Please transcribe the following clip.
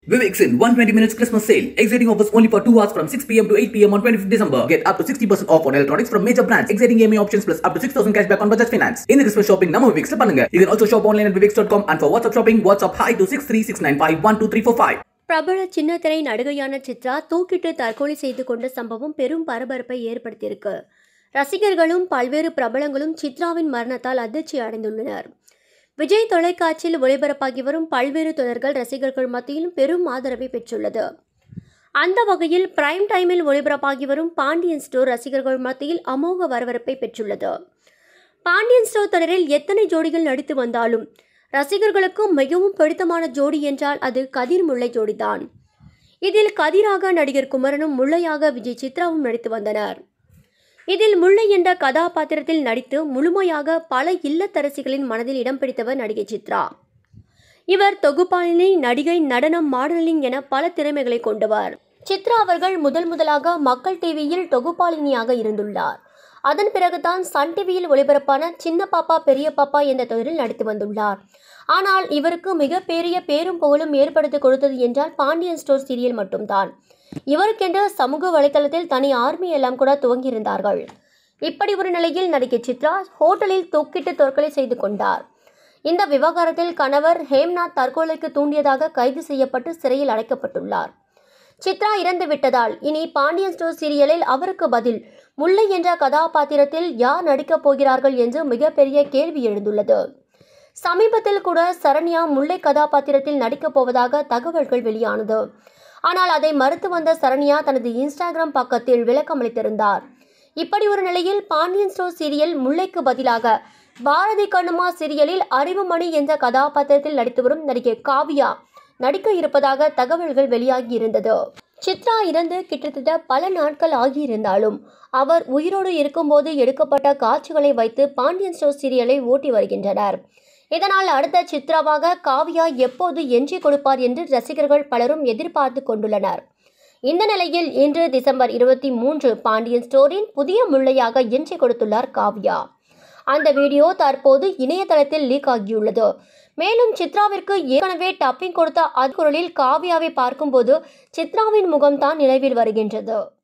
Vivek's in 120 minutes Christmas sale. Exciting offers only for 2 hours from 6 pm to 8 pm on 25th December. Get up to 60% off on electronics from major brands. Exciting EMI options plus up to 6000 cashback on Bajaj Finance. In the Christmas shopping, நம்ம Vivek's பண்ணுங்க. You can also shop online at viveks.com and for WhatsApp shopping, WhatsApp hi to 63695123445. பிரபல சின்னத்திரை நடிகையான சித்ரா தூக்கிட்டு தற்கொலை செய்து கொண்ட சம்பவம் பெரும் பரபரப்பை ஏற்படுத்தியிருக்கு ரசிகர்களும் பல்வேறு பிரபலங்களும் சித்ராவின் மரணத்தால் அதிர்ச்சி அடைந்துள்ளனர் விஜய் தொலைக்காட்சியில் ஒளிபரப்பாகி வரும் பல்வேறு தொடர்கள் ரசிகர்கள் மத்தியிலும் பெரும் ஆதரவை பெற்றுள்ளது அந்த வகையில் பிரைம் டைமில் ஒளிபரப்பாகி வரும் பாண்டியன் ஸ்டோர் ரசிகர்கள் மத்தியில் அமோக வரவேற்பை பெற்றுள்ளது பாண்டியன் ஸ்டோர் தொடரில் எத்தனை ஜோடிகள் நடித்து வந்தாலும் ரசிகர்களுக்கு மிகவும் பிடித்தமான ஜோடி என்றால் அது கதிர் முல்லை ஜோடிதான் இதில் கதிராக நடிகர் குமரனும் முல்லையாக விஜய் சித்ராவும் நடித்து வந்தனர் இதில் முல்லை என்ற கதாபாத்திரத்தில் நடித்து முழுமையாக பல இல்லத்தரசிகளின் மனதில் இடம் பிடித்தவர் நடிகை சித்ரா இவர் தொகுப்பாளினி நடிகை நடனம் மாடலிங் என பல திறமைகளை கொண்டவர் சித்ரா அவர்கள் முதல் முதலாக மக்கள் டிவியில் தொகுப்பாளினியாக இருந்துள்ளார் அதன் பிறகுதான் சன் டிவியில் ஒளிபரப்பான சின்ன பாப்பா பெரிய பாப்பா என்ற தொடரில் நடித்து வந்துள்ளார் ஆனால் இவருக்கு மிகப்பெரிய பேரும் புகழும் ஏற்படுத்தி கொடுத்தது என்றால் பாண்டியன் ஸ்டோர் சீரியல் மட்டும்தான் இவருக்கென்று சமூக வலைதளத்தில் தனி ஆர்மி எல்லாம் கூட துவங்கியிருந்தார்கள் இப்படி ஒரு நிலையில் நடிகை சித்ரா ஹோட்டலில் தூக்கிட்டு தற்கொலை செய்து கொண்டார் இந்த விவகாரத்தில் கணவர் ஹேம்நாத் தற்கொலைக்கு தூண்டியதாக கைது செய்யப்பட்டு சிறையில் அடைக்கப்பட்டுள்ளார் சித்ரா இறந்து விட்டதால் இனி பாண்டியன் ஸ்டோர் சீரியலில் அவருக்கு பதில் முல்லை என்ற கதாபாத்திரத்தில் யார் நடிக்கப் போகிறார்கள் என்று மிகப்பெரிய கேள்வி எழுந்துள்ளது சமீபத்தில் கூட சரண்யா முல்லை கதாபாத்திரத்தில் நடிக்கப் போவதாக தகவல்கள் வெளியானது ஆனால் அதை மறுத்து வந்த சரண்யா தனது இன்ஸ்டாகிராம் பக்கத்தில் விளக்கமளித்திருந்தார் இப்படி ஒரு நிலையில் பாண்டியன் ஸ்டோர் சீரியல் முல்லைக்கு பதிலாக பாரதி கண்ணுமா சீரியலில் அறிவுமணி என்ற கதாபாத்திரத்தில் நடித்து வரும் நடிகை காவியா நடிக்க இருப்பதாக தகவல்கள் வெளியாகி இருந்தது சித்ரா இறந்து கிட்டத்தட்ட பல நாட்கள் ஆகியிருந்தாலும் அவர் உயிரோடு இருக்கும்போது எடுக்கப்பட்ட காட்சிகளை வைத்து பாண்டியன் ஸ்டோர் சீரியலை ஓட்டி வருகின்றனர் இதனால் அடுத்த சித்ராவாக காவியா எப்போது எஞ்சி கொடுப்பார் என்று ரசிகர்கள் பலரும் எதிர்பார்த்து கொண்டுள்ளனர் இந்த நிலையில் இன்று டிசம்பர் இருபத்தி மூன்று பாண்டியன் ஸ்டோரின் புதிய முல்லையாக எஞ்சி கொடுத்துள்ளார் காவ்யா அந்த வீடியோ தற்போது இணையதளத்தில் லீக் ஆகியுள்ளது மேலும் சித்ராவிற்கு ஏற்கனவே டப்பிங் கொடுத்த அது குரலில் காவ்யாவை பார்க்கும்போது சித்ராவின் முகம்தான் நினைவில் வருகின்றது